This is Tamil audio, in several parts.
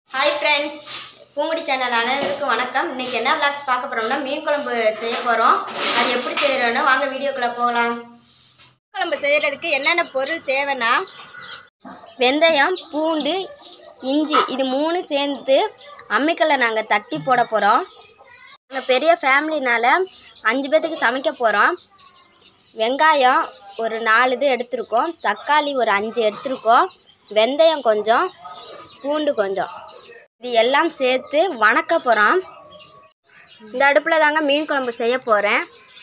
ஹாய் ஃப்ரெண்ட்ஸ் பூங்குடி சேனல் அனைவருக்கும் வணக்கம் இன்னைக்கு என்ன விளாக்ஸ் பார்க்க போகிறோம்னா மீன் குழம்பு செய்ய போகிறோம் அது எப்படி செய்கிறோன்னு வாங்க வீடியோக்குள்ளே போகலாம் மீன் குழம்பு செய்கிறதுக்கு என்னென்ன பொருள் தேவைன்னா வெந்தயம் பூண்டு இஞ்சி இது மூணு சேர்ந்து அம்மிக்கல்லை நாங்கள் தட்டி போட போகிறோம் நாங்கள் பெரிய ஃபேமிலினால அஞ்சு பேர்த்துக்கு சமைக்க போகிறோம் வெங்காயம் ஒரு நாலு இது எடுத்திருக்கோம் தக்காளி ஒரு அஞ்சு எடுத்திருக்கோம் வெந்தயம் கொஞ்சம் பூண்டு கொஞ்சம் இது எல்லாம் சேர்த்து வணக்க போகிறோம் இந்த அடுப்பில் தாங்க மீன் குழம்பு செய்ய போகிறேன்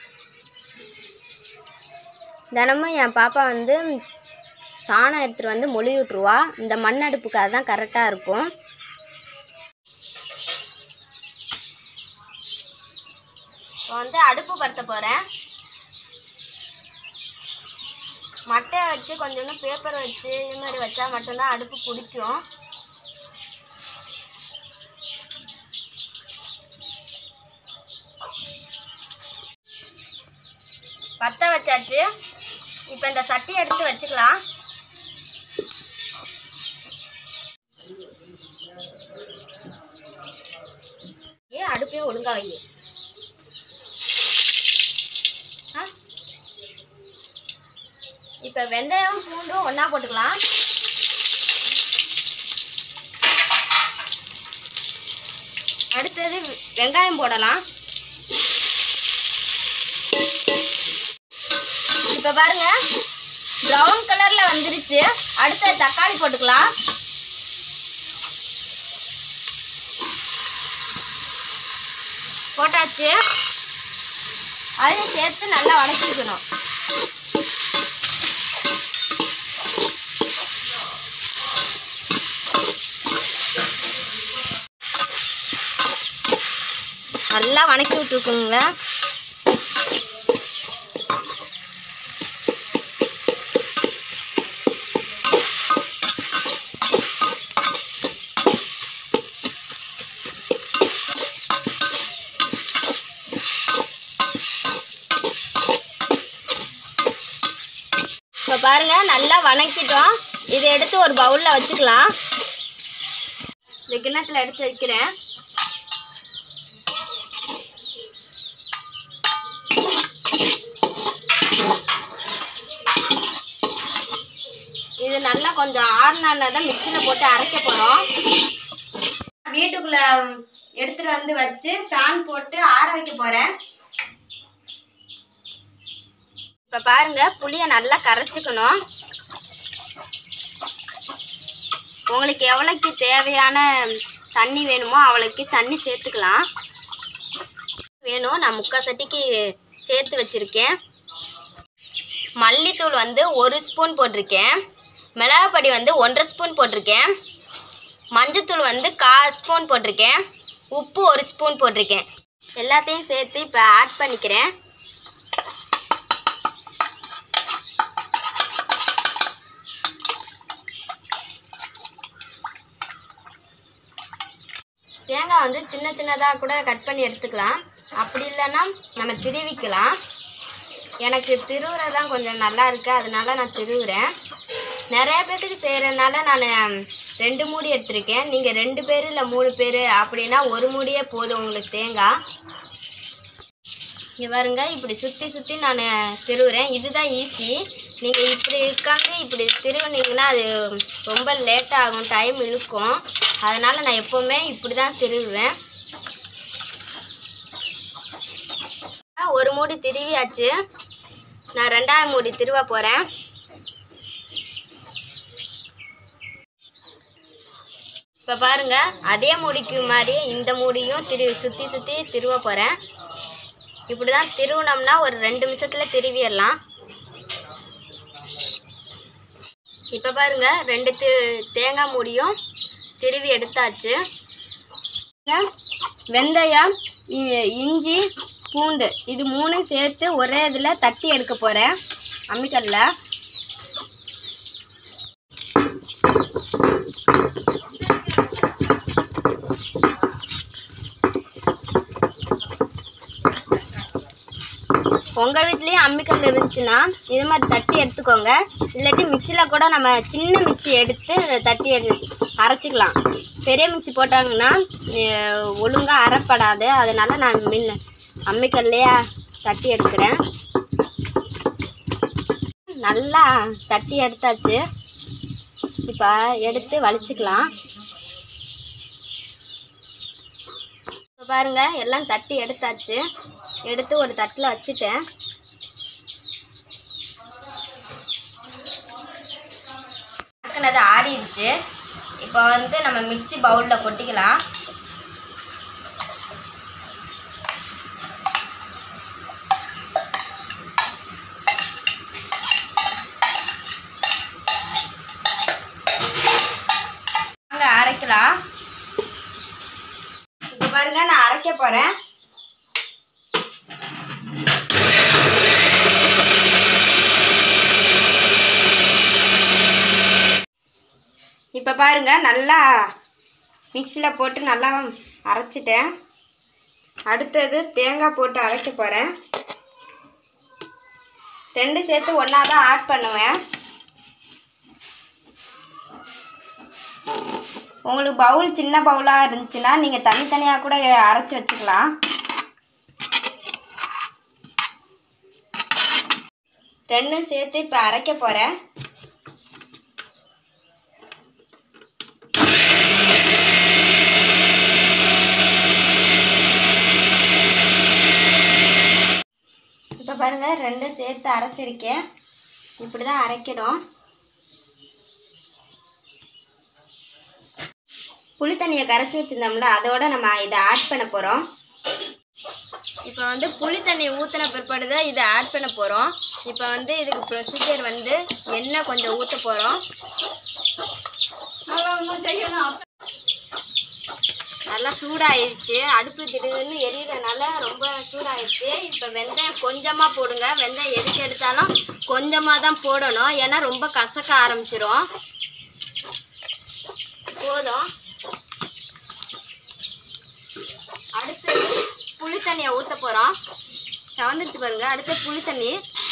தினமும் என் பாப்பா வந்து சாணம் எடுத்துகிட்டு வந்து மொழி விட்ருவா இந்த மண் அடுப்புக்கு அதுதான் கரெக்டாக இருக்கும் இப்போ வந்து அடுப்பு படுத்த போகிறேன் மட்டை வச்சு கொஞ்சோண்டு பேப்பர் வச்சு இது மாதிரி வச்சா மட்டும்தான் அடுப்பு பிடிக்கும் பற்ற வச்சாச்சு இப்போ இந்த சட்டி எடுத்து வச்சுக்கலாம் ஏன் அடுப்பையும் ஒழுங்கா வை ஆ இப்போ வெந்தயம் பூண்டும் ஒன்றா போட்டுக்கலாம் அடுத்தது வெங்காயம் போடலாம் இப்போ பாருங்க ப்ரௌன் கலரில் வந்துருச்சு அடுத்த தக்காளி போட்டுக்கலாம் போட்டாச்சு அதையும் சேர்த்து நல்லா வதக்கிக்கணும் நல்லா வணக்கி விட்டுருக்குங்க இப்போ பாருங்க நல்லா வணக்கிட்டோம் இதை எடுத்து ஒரு பவுலில் வச்சுக்கலாம் இந்த கிண்ணத்தில் எடுத்து வைக்கிறேன் இது நல்லா கொஞ்சம் ஆறுனா தான் மிக்சியில் போட்டு அரைக்க போகிறோம் வீட்டுக்குள்ளே எடுத்துகிட்டு வந்து வச்சு ஃபேன் போட்டு ஆற வைக்க போகிறேன் இப்போ பாருங்க புளியை நல்லா கரைச்சிக்கணும் உங்களுக்கு எவ்வளோக்கு தேவையான தண்ணி வேணுமோ அவ்வளோக்கு தண்ணி சேர்த்துக்கலாம் வேணும் நான் முக்கால் சட்டிக்கு சேர்த்து வச்சுருக்கேன் மல்லித்தூள் வந்து ஒரு ஸ்பூன் போட்டிருக்கேன் மிளகாப்பொடி வந்து ஒன்றரை ஸ்பூன் போட்டிருக்கேன் மஞ்சத்தூள் வந்து கா ஸ்பூன் போட்டிருக்கேன் உப்பு ஒரு ஸ்பூன் போட்டிருக்கேன் எல்லாத்தையும் சேர்த்து இப்போ ஆட் பண்ணிக்கிறேன் தேங்காய் வந்து சின்ன சின்னதாக கூட கட் பண்ணி எடுத்துக்கலாம் அப்படி இல்லைன்னா நம்ம திருவிக்கலாம் எனக்கு திருவுறது தான் கொஞ்சம் நல்லா இருக்கு அதனால நான் திருவுறேன் நிறைய பேர்த்துக்கு செய்கிறதுனால நான் ரெண்டு மூடி எடுத்திருக்கேன் நீங்கள் ரெண்டு பேர் இல்லை மூணு பேர் அப்படின்னா ஒரு மூடியே போதும் உங்களுக்கு தேங்காய் இங்கே பாருங்க இப்படி சுற்றி சுற்றி நான் திருவுறேன் இதுதான் ஈஸி நீங்கள் இப்படி உட்காந்து இப்படி திருவுனீங்கன்னா அது ரொம்ப லேட் ஆகும் டைம் இழுக்கும் அதனால் நான் எப்போவுமே இப்படி தான் திருவுவேன் ஒரு மூடி திருவியாச்சு நான் ரெண்டாவது மூடி திருவ போகிறேன் இப்போ பாருங்க அதே மூடிக்கு மாதிரி இந்த மூடியும் திரு சுற்றி சுற்றி திருவ போகிறேன் இப்படி தான் திருவினோம்னா ஒரு ரெண்டு நிமிஷத்தில் திருவிடலாம் இப்போ பாருங்க ரெண்டு தி தேங்காய் மூடியும் திருவி எடுத்தாச்சு வெந்தயம் இ- இஞ்சி பூண்டு இது மூணும் சேர்த்து ஒரே இதில் தட்டி எடுக்க போகிறேன் அம்மிக்கல்ல உங்கள் வீட்லேயும் அம்மிக்கல் இருந்துச்சுன்னா இது மாதிரி தட்டி எடுத்துக்கோங்க இல்லாட்டி மிக்சியில் கூட நம்ம சின்ன மிக்ஸி எடுத்து தட்டி எடு அரைச்சிக்கலாம் பெரிய மிக்ஸி போட்டாங்கன்னா ஒழுங்காக அரைப்படாது அதனால நான் மின் அம்மிக்கல்லையே தட்டி எடுக்கிறேன் நல்லா தட்டி எடுத்தாச்சு இப்போ எடுத்து வலிச்சுக்கலாம் இப்போ பாருங்கள் எல்லாம் தட்டி எடுத்தாச்சு எடுத்து ஒரு தட்டில் வச்சுட்டேன் அது ஆறிடுச்சு இப்போ வந்து நம்ம மிக்ஸி பவுலில் கொட்டிக்கலாம் அங்கே அரைக்கலாம் இப்போ பாருங்க நான் அரைக்க போகிறேன் இப்போ பாருங்க நல்லா மிக்சியில் போட்டு நல்லா அரைச்சிட்டேன் அடுத்தது தேங்காய் போட்டு அரைக்க போகிறேன் ரெண்டு சேர்த்து ஒன்றா தான் ஆட் பண்ணுவேன் உங்களுக்கு பவுல் சின்ன பவுலாக இருந்துச்சுன்னா நீங்கள் தனித்தனியாக கூட அரைச்சி வச்சுக்கலாம் ரெண்டும் சேர்த்து இப்போ அரைக்க போகிறேன் இப்போ பாருங்கள் ரெண்டும் சேர்த்து அரைச்சிருக்கேன் இப்படி தான் அரைக்கணும் புளி தண்ணியை கரைச்சி வச்சுருந்தோம்ல அதோட நம்ம இதை ஆட் பண்ண போகிறோம் இப்போ வந்து புளி தண்ணி ஊற்றின பிற்பாடு தான் இதை ஆட் பண்ண போகிறோம் இப்போ வந்து இதுக்கு ப்ரொசீஜர் வந்து எண்ணெய் கொஞ்சம் ஊற்ற போகிறோம் நல்லா சூடாயிருச்சு அடுப்பு திடீர்னு எரியறனால ரொம்ப சூடாயிருச்சு இப்போ வெந்தயம் கொஞ்சமாக போடுங்க வெந்தயம் எதுக்கு எடுத்தாலும் கொஞ்சமாக தான் போடணும் ஏன்னா ரொம்ப கசக்க ஆரம்பிச்சிரும் போதும் அடுத்தது புளி தண்ணியை ஊற்ற போகிறோம் சவந்துருச்சு பாருங்க அடுத்து புளி தண்ணி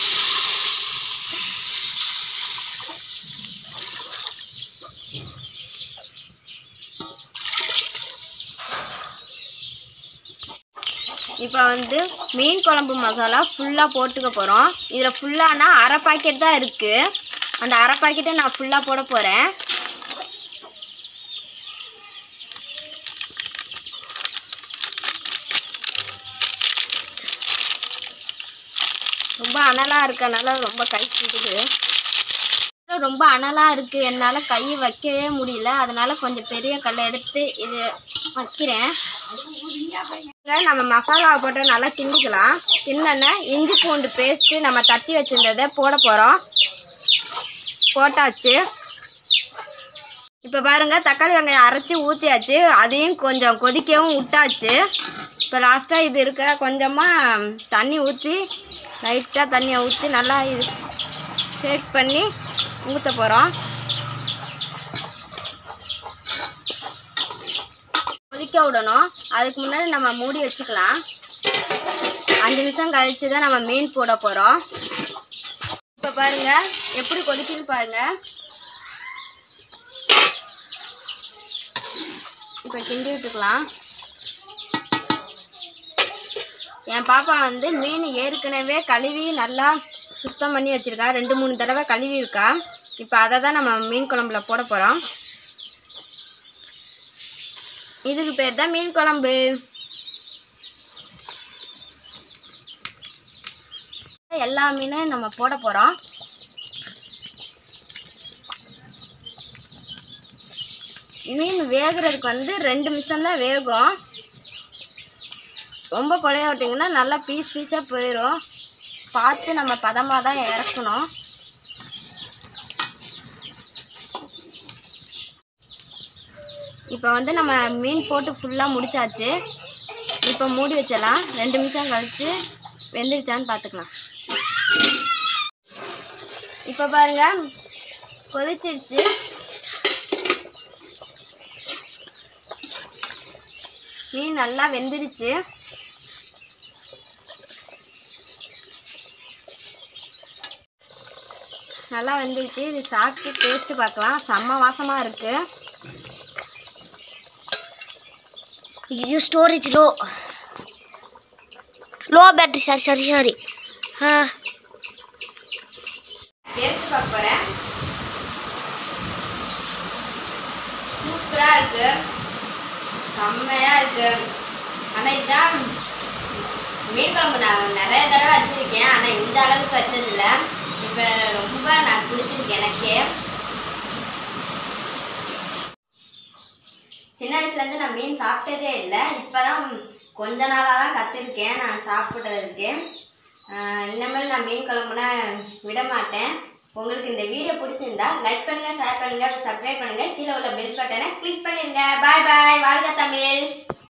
இப்போ வந்து மீன் குழம்பு மசாலா ஃபுல்லாக போட்டுக்க போகிறோம் இதில் ஃபுல்லானா அரை பாக்கெட் தான் இருக்குது அந்த அரை பாக்கெட்டை நான் ஃபுல்லாக போட போகிறேன் ரொம்ப அனலாக இருக்கனால ரொம்ப கை சுடுது ரொம்ப அனலாக இருக்குது என்னால் கை வைக்கவே முடியல அதனால கொஞ்சம் பெரிய கல்லை எடுத்து இது வைக்கிறேன் இங்க நம்ம மசாலாவை போட்டு நல்லா கிண்டிக்கலாம் கிண்ணன இஞ்சி பூண்டு பேஸ்ட்டு நம்ம தட்டி வச்சுருந்ததை போட போகிறோம் போட்டாச்சு இப்போ பாருங்க தக்காளி வெங்காயம் அரைச்சி ஊற்றியாச்சு அதையும் கொஞ்சம் கொதிக்கவும் விட்டாச்சு இப்போ லாஸ்ட்டாக இது இருக்க கொஞ்சமாக தண்ணி ஊற்றி லைட்டாக தண்ணியை ஊற்றி நல்லா இது ஷேக் பண்ணி ஊற்ற போகிறோம் கொதிக்க விடணும் அதுக்கு முன்னாடி நம்ம மூடி வச்சுக்கலாம் அஞ்சு நிமிஷம் கழிச்சு தான் நம்ம மீன் போட போகிறோம் இப்போ பாருங்க எப்படி கொதிக்குது பாருங்க இப்போ கிண்டி விட்டுக்கலாம் என் பாப்பா வந்து மீன் ஏற்கனவே கழுவி நல்லா சுத்தம் பண்ணி வச்சிருக்கா ரெண்டு மூணு தடவை கழுவி இருக்கா இப்போ அதை தான் நம்ம மீன் குழம்புல போட போகிறோம் இதுக்கு பேர் தான் மீன் குழம்பு எல்லா மீனும் நம்ம போட போகிறோம் மீன் வேகிறதுக்கு வந்து ரெண்டு நிமிஷம் தான் வேகும் ரொம்ப குழைய விட்டிங்கன்னா நல்லா பீஸ் பீஸாக போயிடும் பார்த்து நம்ம பதமாக தான் இறக்கணும் இப்போ வந்து நம்ம மீன் போட்டு ஃபுல்லாக முடிச்சாச்சு இப்போ மூடி வச்சிடலாம் ரெண்டு நிமிஷம் கழித்து வெந்துருச்சான்னு பார்த்துக்கலாம் இப்போ பாருங்க கொதிச்சிடுச்சு மீன் நல்லா வெந்துருச்சு நல்லா வெந்துருச்சு இது சாப்பிட்டு டேஸ்ட்டு பார்க்கலாம் செம்ம வாசமாக இருக்குது ஐயோ storage low low battery sorry sorry sorry ஆ டேஸ்ட் பார்க்க போகிறேன் சூப்பராக இருக்கு செம்மையாக இருக்கு ஆனால் இதுதான் மீன் குழம்பு நான் நிறைய தடவை வச்சுருக்கேன் ஆனால் இந்த அளவுக்கு வச்சதில்ல இப்போ ரொம்ப நான் பிடிச்சிருக்கு எனக்கே சின்ன வயசுலேருந்து நான் மீன் சாப்பிட்டதே இல்லை இப்போ தான் கொஞ்ச நாளாக தான் கற்றுருக்கேன் நான் சாப்பிட்றதுக்கு இனிமேல் நான் மீன் குழம்புனா விட மாட்டேன் உங்களுக்கு இந்த வீடியோ பிடிச்சிருந்தா லைக் பண்ணுங்கள் ஷேர் பண்ணுங்கள் சப்ஸ்கிரைப் பண்ணுங்கள் கீழே உள்ள பெல் பட்டனை கிளிக் பண்ணிடுங்க பாய் பாய் வாழ்க தமிழ்